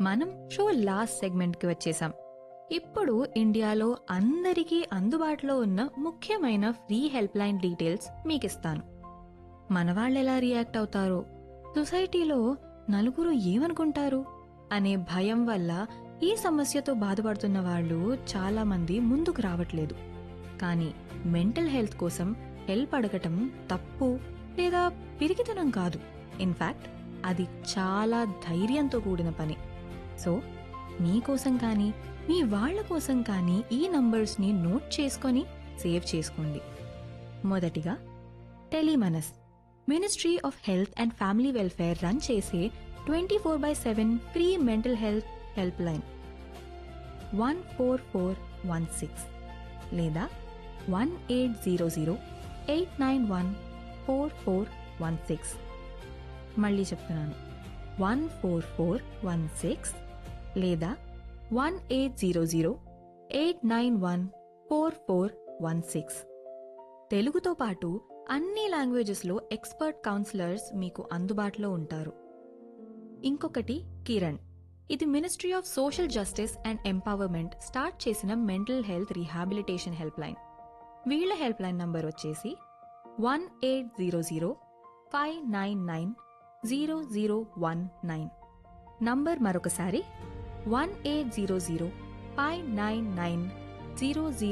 మనం show last సెగ్మెంట్కి వచ్చేసాం ఇప్పుడు ఇండియాలో అందరికీ అందుబాటులో ఉన్న ముఖ్యమైన ఫ్రీ హెల్ప్ లైన్ డీటెయిల్స్ మీకు ఇస్తాను మన వాళ్ళు ఎలా రియాక్ట్ అవుతారో సొసైటీలో నలుగురు ఏమనుకుంటారు అనే భయం వల్ల ఈ సమస్యతో బాధపడుతున్న వాళ్ళు చాలా మంది ముందుకు రావట్లేదు కానీ మెంటల్ హెల్త్ కోసం హెల్ప్ అడగటం తప్పు లేదా పిరికితనం కాదు ఇన్ఫాక్ట్ అది చాలా ధైర్యంతో కూడిన పని సో మీకోసం కానీ మీ వాళ్ళ కోసం కానీ ఈ నంబర్స్ని నోట్ చేసుకొని సేవ్ చేసుకోండి మొదటిగా Tele MANAS ministry of health and family welfare run చేసే twenty four by seven free mental health helpline one four four one six లేదా one eight zero zero eight nine one four four one six మళ్ళీ చెప్తున్నాను one four four one six లేదా one eight zero zero eight nine one four four one six తెలుగుతో పాటు అన్ని లాంగ్వేజెస్లో expert counsellors మీకు అందుబాటులో ఉంటారు ఇంకొకటి కిరణ్ ఇది ministry of social justice and empowerment start చేసిన mental health rehabilitation helpline వీళ్ళ హెల్ప్ లైన్ నంబర్ వచ్చేసి one eight zero zero five nine nine zero zero one nine number మరొకసారి one eight zero zero five nine nine zero